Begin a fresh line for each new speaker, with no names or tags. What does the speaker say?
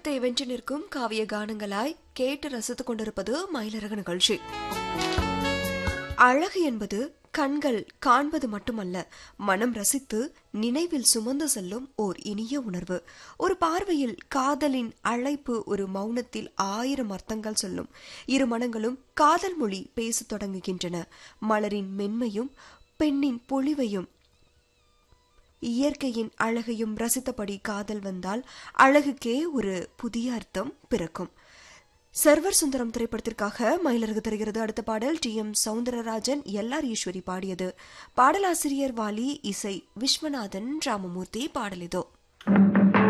காலத்தை வென்று நிற்கும் காவிய கானங்களாய் கேட்டு ரசித்துக் கொண்டிருப்பது மயிலரக நிகழ்ச்சி அழகு என்பது கண்கள் காண்பது மட்டுமல்ல மனம் ரசித்து நினைவில் சுமந்து செல்லும் ஓர் இனிய உணர்வு ஒரு பார்வையில் காதலின் அழைப்பு ஒரு மௌனத்தில் ஆயிரம் அர்த்தங்கள் சொல்லும் இரு மனங்களும் காதல் மொழி பேசத் தொடங்குகின்றன மலரின் மென்மையும் பெண்ணின் பொலிவையும் இயற்கையின் அழகையும் ரசித்தபடி காதல் வந்தால் அழகுக்கே ஒரு புதிய அர்த்தம் பிறக்கும் சர்வர் சுந்தரம் திரைப்படத்திற்காக மயிலரகு தருகிறது அடுத்த பாடல் T M Soundararajan L R Eswari பாடியது பாடலாசிரியர் வாலி இசை விஸ்வநாதன் ராமமூர்த்தி பாடல் இதோ